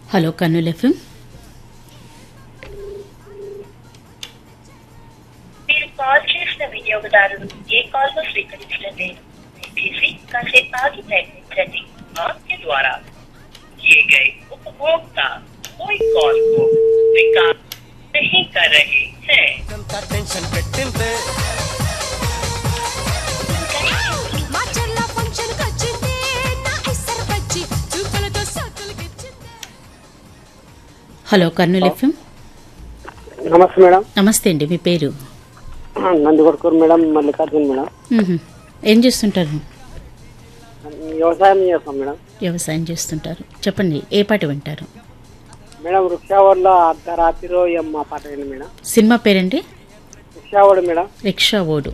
Hello Kurnool FM మీరు call చేసిన వినియోగదారులు ఏ కాల్ ను స్వీకరించడం లేదు దయచేసి కాసేపు ఆగి ప్రయత్నించండి आपके द्वारा किए गए उपभोक्ता कोई कॉल को स्वीकार नहीं कर रहे हैं అంత టెన్షన్ పెట్టిందే మా చెల్ల ఫంక్షన్ వచ్చింది నా ఇసర బజ్జి చూపులతో సతులకిచ్చింది హలో కర్నూలు ఎఫ్ఎం నమస్తే మేడం నమస్తే అండి మీ పేరు నందికొడుకూరు మేడం మల్లికార్జున్ మేడం మ్మ్హ. ఏం చేస్తుంటారు వ్యవసాయం చేస్తాం మేడం వ్యవసాయం చేస్తుంటారు చెప్పండి ఏ పాట వింటారు మేడం వృక్షావాడలో అర్ధరాత్రిలో అమ్మ పాట ఏంటి మేడం సినిమా పేరండి వృక్షావాడు మేడం రిక్షా ఓడు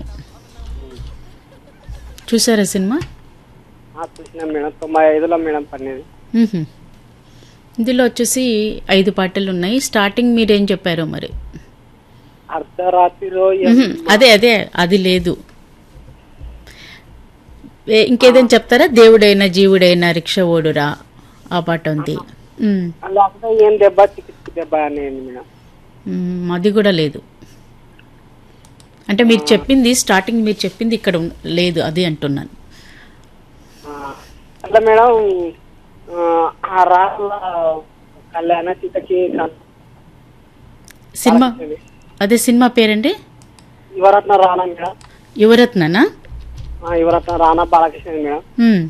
చూసారా సినిమా ఆ, చూసినాం మేడం తొంభై ఐదులో మేడం పన్నెండు మ్మ్హ. ఇందులో వచ్చేసి ఐదు పాటలు ఉన్నాయి స్టార్టింగ్ మీరేం చెప్పారో మరి అర్ధరాత్రిలో మ్మ్హ. అదే అదే అది లేదు ఏ- ఇంకేదైనా చెప్తారా దేవుడైనా జీవుడైనా రిక్షా ఓడురా ఆ పాట ఉంది మ్మ్. లేకపోతే ఏం దెబ్బ చికిత్స దెబ్బ అనేది మేడం మ్మ్, అది కూడా లేదు అంటే మీరు చెప్పింది స్టార్టింగ్ మీరు చెప్పింది ఇక్కడ ఉన్- లేదు అది అంటున్నాను ఆ, అట్లా మేడం ఆ, ఆ రాళ్ళ కళ్యాణ సీతకి సినిమా అదే సినిమా పేరండి యువరత్న రానా మేడం యువరత్ననా ఆ, యువరత్న రానా బాలకృష్ణ మేడం మ్మ్.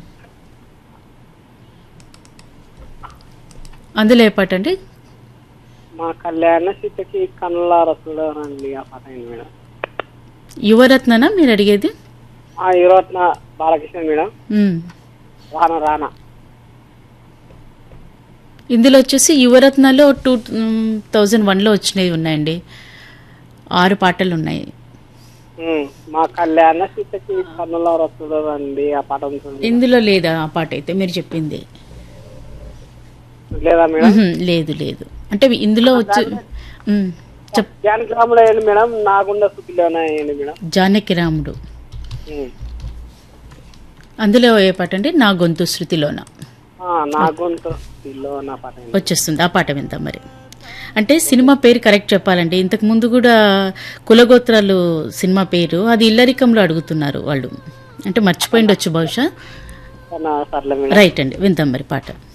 అందులో ఏ పాట అండి మా కళ్యాణ సీతకి కన్నుల రసుడు రండి ఆ పాట అయింది మేడం యువరత్ననా మీరు అడిగేది ఆ యువరత్న బాలకృష్ణ మేడం మ్మ్. రానా రానా ఇందులో వచ్చేసి యువరత్నలో టూ థౌజండ్ వన్లో వచ్చినవి ఉన్నాయండి ఆరు పాటలు ఉన్నాయి ఉమ్, మా కళ్యాణ సీతకి కన్నుల రసుడు రండి ఆ పాట ఉంటుంది ఇందులో లేదా ఆ పాట అయితే మీరు చెప్పింది లేదా మేడం మ్మ్, లేదు లేదు అంటే ఇందులో వచ్చి మ్మ్. చెప్ జానకి రాముడు అయ్యండి మేడం నాగుండ సుఖిలోనే అయ్యండి మేడం జానకి రాముడు ఉమ్. అందులో ఏ పాట అండి నా గొంతు శృతిలోన ఆ, నాగుంట సుఖిలో నా పాట అయింది వచ్చేస్తుంది ఆ పాట విందాం మరి అంటే సినిమా పేరు కరెక్ట్ చెప్పాలండి ఇంతకు ముందు కూడా కులగోత్రాలు సినిమా పేరు అది ఇల్లరికంలో అడుగుతున్నారు వాళ్ళు అంటే మర్చిపోయిండొచ్చు బహుశా సర్లే మేడం రైట్ అండి విందాం మరి పాట